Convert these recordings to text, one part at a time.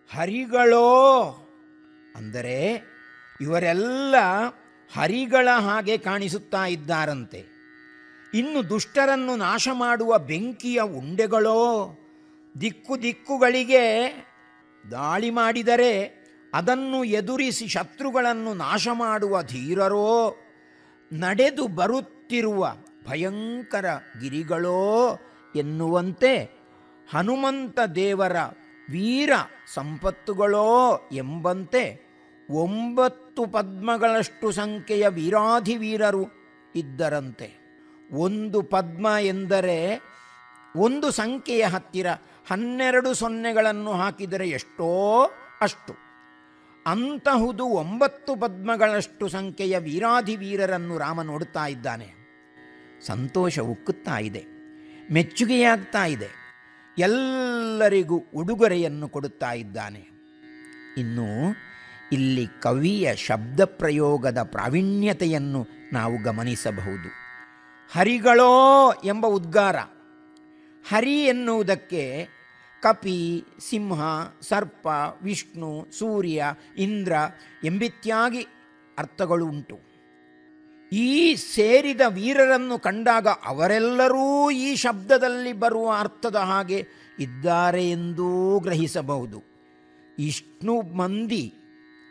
ಹರಿಗಳೋ ಅಂದರೆ ಇವರೆಲ್ಲ ಹರಿಗಳ ಹಾಗೆ ಕಾಣಿಸುತ್ತಾ ಇದ್ದಾರಂತೆ ಇನ್ನು ದುಷ್ಟರನ್ನು ನಾಶ ಮಾಡುವ ಬೆಂಕಿಯ ಉಂಡೆಗಳೋ ದಿಕ್ಕು ದಿಕ್ಕುಗಳಿಗೆ ದಾಳಿ ಮಾಡಿದರೆ ಅದನ್ನು ಎದುರಿಸಿ ಶತ್ರುಗಳನ್ನು ನಾಶ ಮಾಡುವ ಧೀರರೋ ನಡೆದು ಬರುತ್ತಿರುವ ಭಯಂಕರ ಗಿರಿಗಳೋ ಎನ್ನುವಂತೆ ಹನುಮಂತ ದೇವರ ವೀರ ಸಂಪತ್ತುಗಳೋ ಎಂಬಂತೆ ಒಂಬತ್ತು ಪದ್ಮಗಳಷ್ಟು ಸಂಖ್ಯೆಯ ವೀರಾಧಿವೀರರು ಇದ್ದರಂತೆ ಒಂದು ಪದ್ಮ ಎಂದರೆ ಒಂದು ಸಂಖ್ಯೆಯ ಹತ್ತಿರ ಹನ್ನೆರಡು ಸೊನ್ನೆಗಳನ್ನು ಹಾಕಿದರೆ ಎಷ್ಟೋ ಅಷ್ಟು ಅಂತಹುದು ಒಂಬತ್ತು ಪದ್ಮಗಳಷ್ಟು ಸಂಖ್ಯೆಯ ವೀರಾಧಿವೀರರನ್ನು ರಾಮ ನೋಡುತ್ತಾ ಇದ್ದಾನೆ ಸಂತೋಷ ಉಕ್ಕುತ್ತಾ ಇದೆ ಮೆಚ್ಚುಗೆಯಾಗ್ತಾ ಇದೆ ಎಲ್ಲರಿಗೂ ಉಡುಗೊರೆಯನ್ನು ಕೊಡುತ್ತಾ ಇದ್ದಾನೆ ಇನ್ನು ಇಲ್ಲಿ ಕವಿಯ ಶಬ್ದ ಪ್ರಯೋಗದ ಪ್ರಾವೀಣ್ಯತೆಯನ್ನು ನಾವು ಗಮನಿಸಬಹುದು ಹರಿಗಳೋ ಎಂಬ ಉದ್ಗಾರ ಹರಿ ಎನ್ನುವುದಕ್ಕೆ ಕಪಿ ಸಿಂಹ ಸರ್ಪ ವಿಷ್ಣು ಸೂರ್ಯ ಇಂದ್ರ ಎಂಬಿತ್ಯಾಗಿ ಅರ್ಥಗಳು ಉಂಟು ಈ ಸೇರಿದ ವೀರರನ್ನು ಕಂಡಾಗ ಅವರೆಲ್ಲರೂ ಈ ಶಬ್ದದಲ್ಲಿ ಬರುವ ಅರ್ಥದ ಹಾಗೆ ಇದ್ದಾರೆ ಎಂದೂ ಗ್ರಹಿಸಬಹುದು ಇಷ್ಟು ಮಂದಿ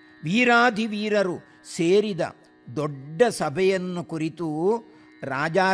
ವೀರಾಧಿವೀರರು ಸೇರಿದ ದೊಡ್ಡ ಸಭೆಯನ್ನು ಕುರಿತು ರಾಜಾ